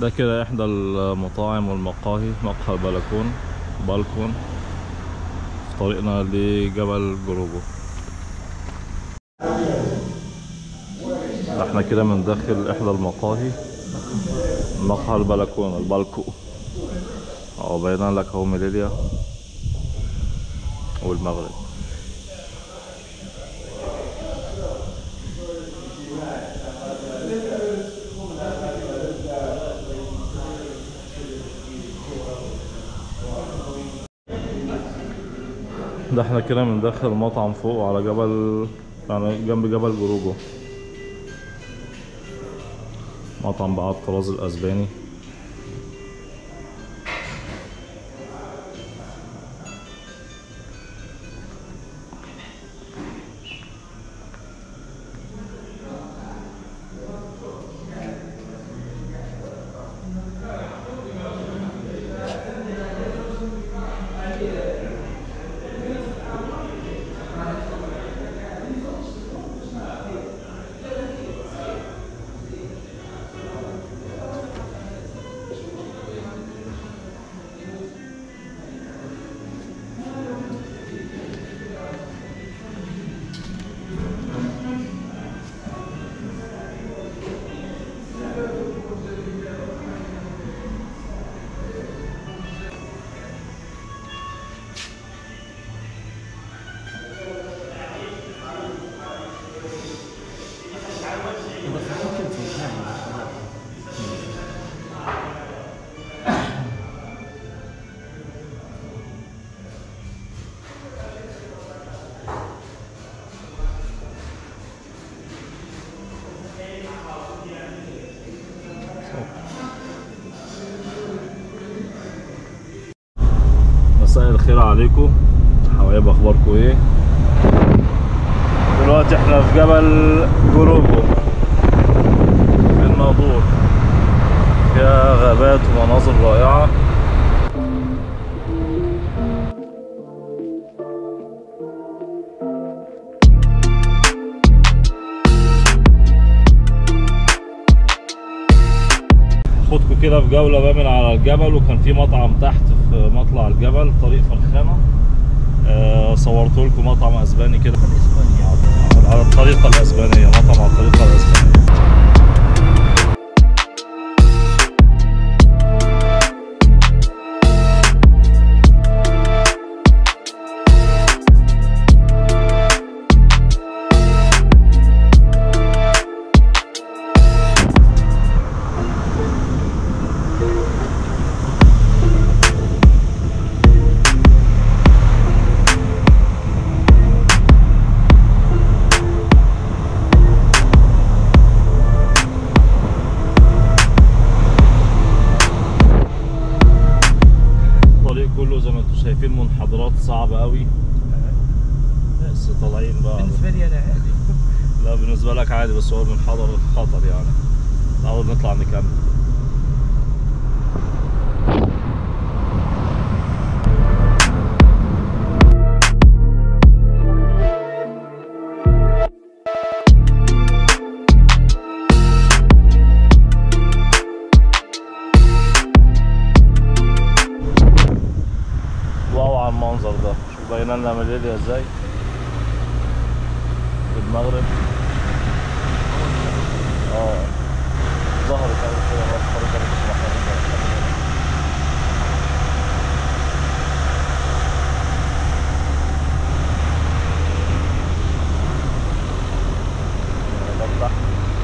ده كده احدى المطاعم والمقاهي مقهى البلكون بالكون في طريقنا لجبل جروجو احنا كده من داخل احدى المقاهي مقهى البلكون البالكو اهو باين لك اهو ميليليا والمغرب ده احنا كده من داخل المطعم فوق على جبل يعني جنب جبل جروجو مطعم بقى الطراز الاسباني مساء الخير عليكم حبايب اخباركم ايه دلوقتي احنا في جبل جروجو في الناظور فيها غابات ومناظر رائعة خدكم كده في جولة بقى من على الجبل وكان في مطعم تحت في مطلع الجبل طريق فرخانة آه صورت لكم مطعم اسباني كده على الطريقة الاسبانية مطعم على الطريقة الاسبانية الطريق كله زي ما انتم شايفين منحدرات صعبة قوي بس طالعين بقى بالنسبه لي انا عادي لا بالنسبة لك عادي بس هو منحدر خطر يعني تعالوا نطلع نكمل واو على المنظر ده شوف باين لنا ميليليا ازاي في المغرب اه ظهرت اول كده بقى الخريطه اللي كنت بحركها. ده تحت.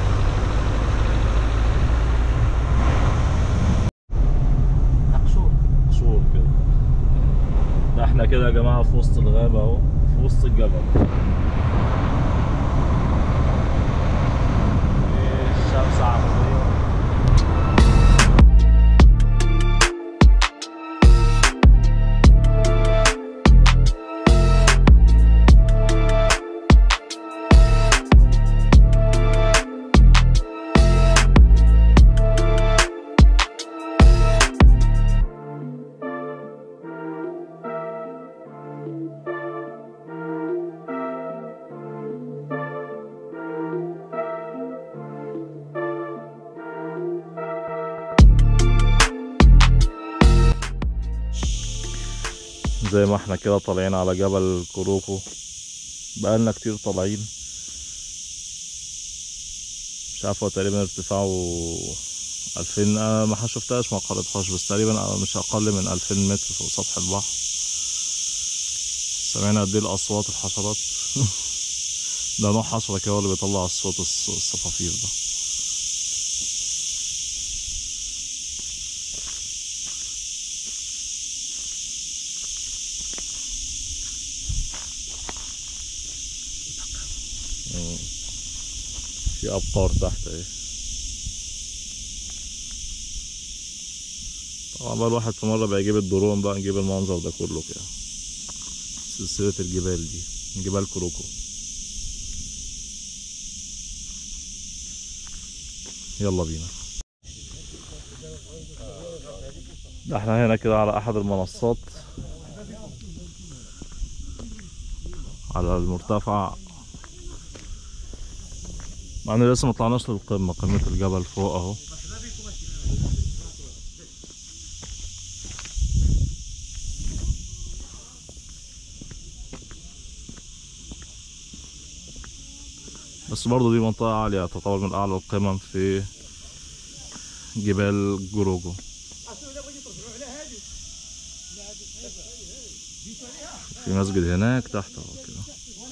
مقصود شهور كده ده احنا كده يا جماعه في وسط الغابه اهو في وسط الجبل الشمس عموديه زي ما احنا كده طالعين على جبل كوروكو بقالنا كتير طالعين مش عارف هو تقريبا ارتفاعه ألفين أنا ما شفتهاش ما قريتهاش بس تقريبا مش أقل من ألفين متر فوق سطح البحر سمعنا قد ايه الأصوات الحشرات ده نوع حشرة كده هو اللي بيطلع الصوت الص- الصفافير ده مم. في أبقار تحت اهي طبعا بقى الواحد في مرة بقى يجيب الدرون بقى نجيب المنظر ده كله كده سلسلة الجبال دي جبال كروكو يلا بينا ده احنا هنا كده على احد المنصات على المرتفع مع ان لسه ما طلعناش للقمة قمة الجبل فوق اهو بس برضه دي منطقة عالية تعتبر من أعلى القمم في جبال جوروجو في مسجد هناك تحت اهو كده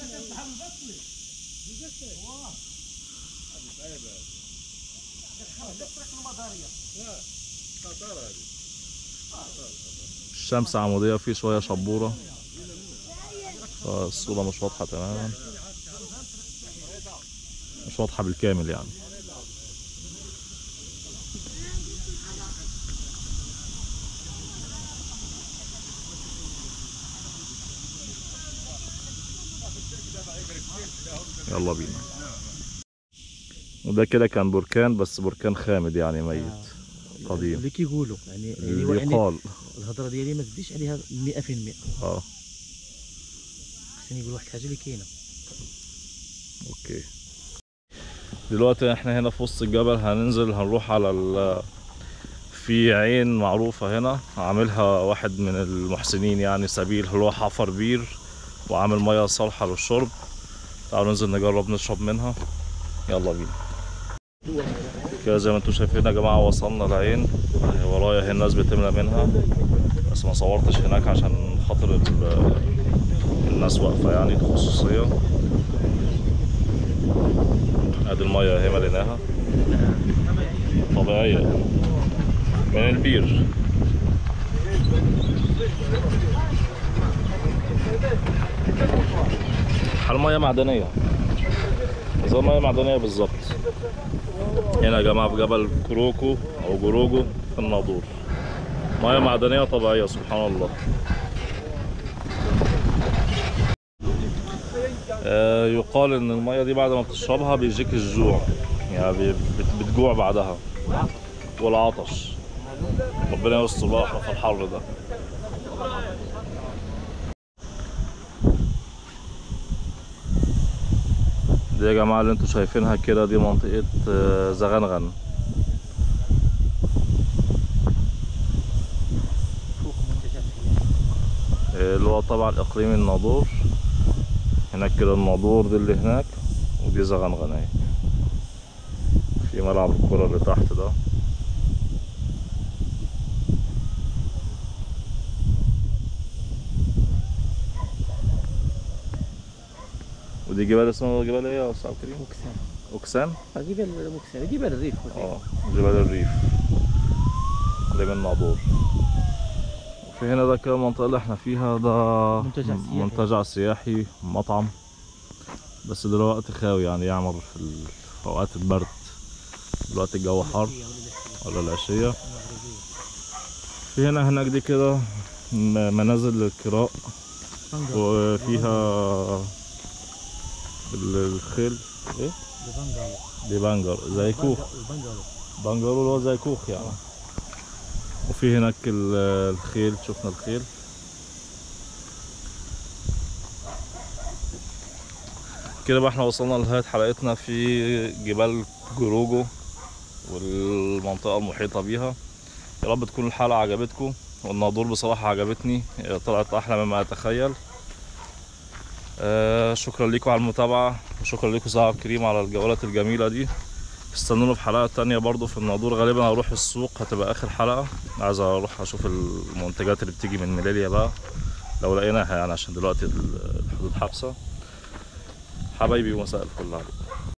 الشمس عمودية في شوية شبورة فالصورة مش واضحة تماما مش واضحة بالكامل يعني يلا بينا وده كده كان بركان بس بركان خامد يعني ميت قديم اللي كيقولوا يعني يعني, اللي يعني يقال الهضره ديالي ما تزيدش عليها 100% اه خصني نقول واحد الحاجه اللي كاينه اوكي دلوقتي احنا هنا في وسط الجبل هننزل هنروح على ال في عين معروفة هنا عاملها واحد من المحسنين يعني سبيل اللي هو حفر بير وعامل مياه صالحة للشرب تعالوا ننزل نجرب نشرب منها يلا بينا كده زي ما انتم شايفين يا جماعة وصلنا العين اهي ورايا اهي الناس بتملى منها بس ما صورتش هناك عشان خاطر ال- الناس واقفة يعني دي خصوصية ادي المية اهي مليناها طبيعية من البير حال مية معدنية زي مية معدنية بالظبط هنا يا جماعة في جبل كروكو أو جروجو في الناظور مية معدنية طبيعية سبحان الله آه، يقال ان الميه دي بعد ما بتشربها بيجيك الجوع يعني بي- بت- بتجوع بعدها والعطش ربنا يستر بقى احنا في الحر ده دي يا جماعة اللي انتوا شايفينها كده دي منطقة آه، زغنغن فوق منتجات آه، اللي هو طبعا اقليم الناظور هناك كده الناظور دي اللي هناك ودي زغنغن اهي في ملعب الكرة اللي تحت ده ودي جبال اسمها جبال ايه يا استاذ عبد الكريم؟ موكسان اوكسان؟ آه، جبال موكسان جبال الريف اه جبال الريف اللي من ناظور وفي هنا ده كده المنطقة اللي احنا فيها ده منتجع سياحي. منتجع سياحي مطعم بس دلوقتي خاوي يعني يعمر في, ال... في اوقات البرد دلوقتي الجو حر ولا العشية في هنا هناك دي كده م- منازل للكراء وفيها ال- الخيل ايه دي بانجر زي كوخ بنجرو اللي هو زي كوخ يعني وفي هناك ال- الخيل شفنا الخيل كده بقى احنا وصلنا لنهاية حلقتنا في جبال جروجو والمنطقة المحيطة بيها يا رب تكون الحلقة عجبتكم والناظور بصراحة عجبتني آه، طلعت أحلى مما أتخيل آه، شكرا لكم على المتابعة وشكرا لكم صاحب كريم على الجولات الجميلة دي استنونا في حلقة تانية برضو في الناظور غالبا هروح السوق هتبقى آخر حلقة عايز أروح أشوف المنتجات اللي بتيجي من ميليليا بقى لو لقيناها يعني عشان دلوقتي الحدود حابسة حبايبي ومساء الفل عليكم